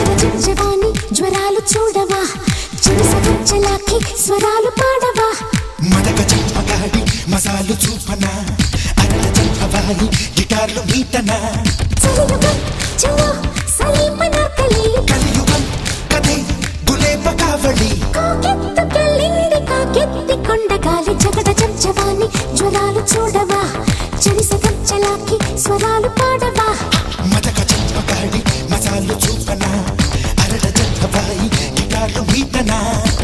జగజవాణి జ్వరాలు చూడవా చిరుసగచ్చలాకి స్వరాలు పాడవా మదక చంపగాడి మసాలు చూపన అరల చంపవాయి గిటార్లు మీటన చలియుగం చలో సలీమనాకలి కలియుగం కథే గులేబ కావళి కాకెత్తుకెళ్ళింది కాకెత్తి కొండగాలి జగడ జంజవాణి జ్వరాలు చూడవా చిరుసగచ్చలాకి స్వరాలు పాడవా మదక చంపగాడి మసాలు చూపన అరల చంపవాయి గిటార్లు మీటన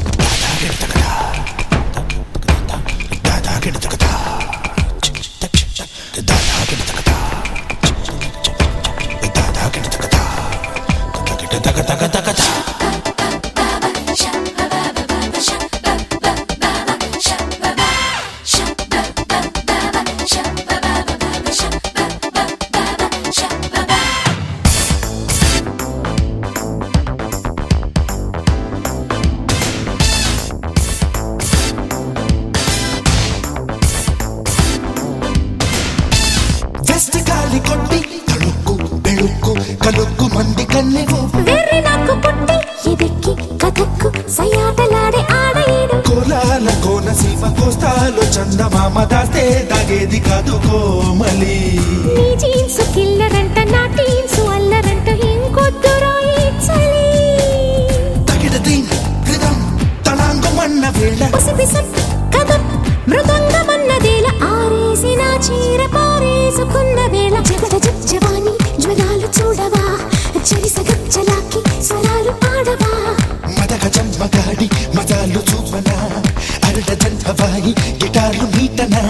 వెస్ట్ గాలి కొట్టి తళుక్కు బెళుక్కు కలుక్కు మంది కన్నెవు వెర్రి నాకు పుట్టి ఎదెక్కి కథక్కు సయాటలాడే ఆడేడు కోలాల కోన సీమ కోస్తాలు చందమామ దాస్తే దాగేది కాదు కోమలి నీ జీన్స్ కిల్లరంట నా టీన్స్ అల్లరంట ఇంకొద్దురా ఈ చలి తగిడ దీన్ హృదం తళాంగమన్న వేళ పసిపిసం కథం మృదంగమన్నదేల ఆరేసిన చీర పారేసుకున్న వేళ జగడ జవాని జ్వరాలు చూడవా చెరిసగచ్చలాకి స్వరాలు పాడవా మదక చంపగాడి మజాలు చూపన అరట జంటవాయి గిటార్లు మీటనా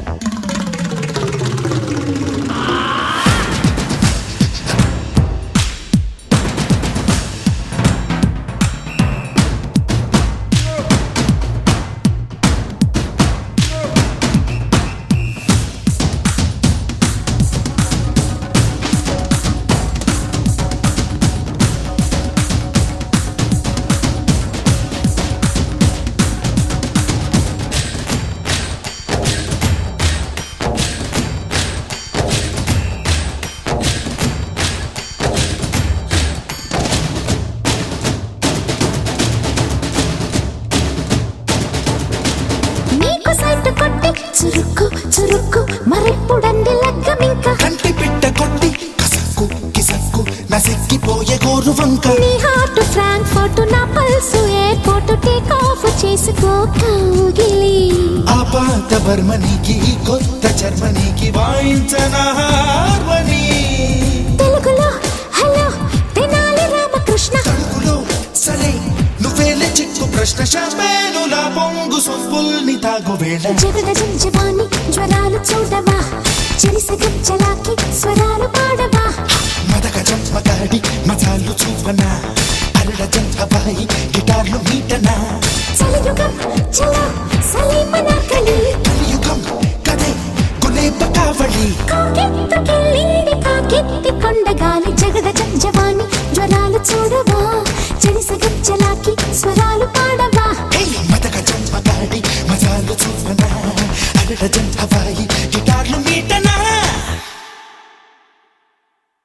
నీకు సైట్ కొట్టి చురుక్కు చురుక్కు మరెప్పుడండి లగ్గమింకా కంటి పిట్ట కొట్టి కసక్కు కిసక్కు నసెక్కిపోయే గోరు వంక నీ హార్ట్ ఫ్రాంక్ఫర్ట్ నా పల్సు ఎయిర్పోర్ట్ టేక్ ఆఫ్ చేసుకో కౌగిలి ఆ పాత బర్మనికి కొత్త జర్మనీకి వాయించన హార్మనీ తెలుగులో హలో తెనాలి రామకృష్ణ తణుకులో సరే నువ్వేలే చిక్కు ప్రశ్న షాంపేనులా పొంగు సొంపుల్ని తాగు వేళ జగడ జంజవాణి జ్వరాలు చూడవా చెరిసగచ్చలాకి స్వరాలు పాడవా మదక చంపగాడి మజాలు చూపన అరడ జంటబాయి గిటార్లు మీటనా చలియుగం చలో సలీమనాకలి కలియుగం కదే గులేబ కావళి కాకెత్తుకెళ్ళింది కాకెత్తి కొండగాలి జగడ జంజవాణి జ్వరాలు చూడవా చెరిసగచ్చలాకి స్వరాలు పాడవా హే మదక చంపగాడి మజాలు చూపన అరడ జంటబాయి